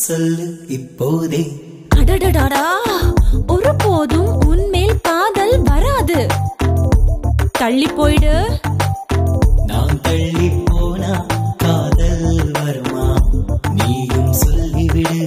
சொல்லு இப்போதே அடடடடா ஒருபோதும் உன்மேல் காதல் வராது தள்ளி போயிடு நான் தள்ளி போனா காதல் வருமா நீயும் சொல்லிவிடு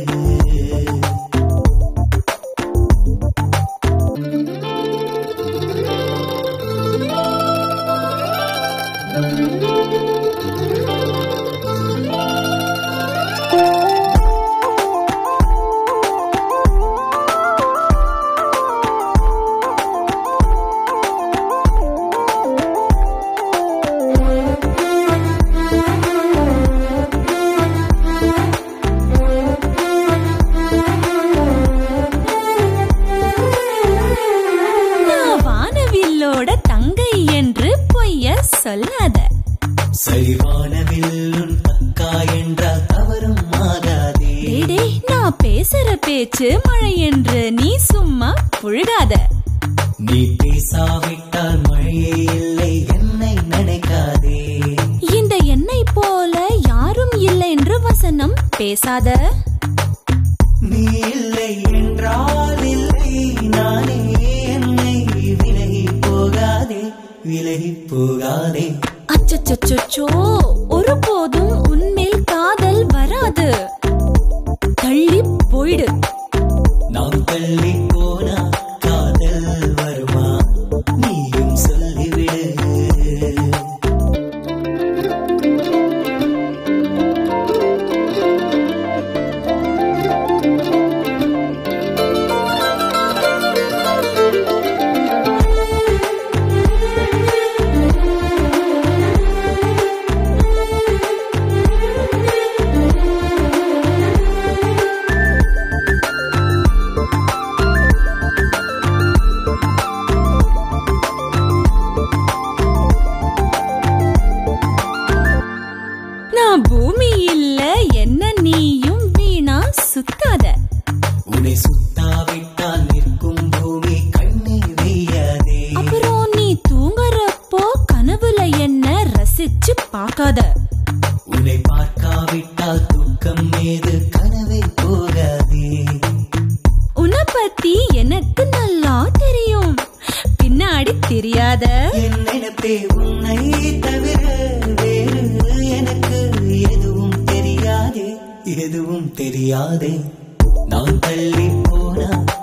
நான் வானவில்லோட தங்கை என்று பொய்ய சொல்லாத சரிவானவில்லுன் அக்கா என்றால் தவறும் ஆகாதே டேய் டேய், நான் பேசுற பேச்சு மழை என்று நீ சும்மா புழுகாத நீ பேசாவிட்டால் மழையே இல்லை என்னை நினைக்காதே இந்த எண்ணெய் போல யாரும் இல்லை என்று வசனம் பேசாத நீ இல்லை என்றால் இல்லை நானே என்னை விலகி போகாதே விலகி போகாதே அச்சச்சோ ஒருபோதும் உன்மேல் காதல் வராது தள்ளி போயிடு நாம் தள்ளி போனா காதல் வருமா நீயும் சொல்லிவிடு நான் பூமி இல்ல என்ன நீயும் வீணா சுத்தாத உன்னை சுத்தாவிட்டால் நிற்கும் பூமி கண்ணீர் வெய்யாதே அப்புறம் நீ தூங்குறப்போ கனவுல என்ன ரசிச்சு பார்க்காத உன்னை பார்க்காவிட்டால் தூக்கம் மீது கனவை போகாதே உன்னை பத்தி எனக்கு நல்லா தெரியும் பின்னாடி தெரியாத என் நினைப்பே உன்னை தவிர வேறு எனக்கு எதுவும் தெரியாதே எதுவும் தெரியாதே நான் தள்ளி போனா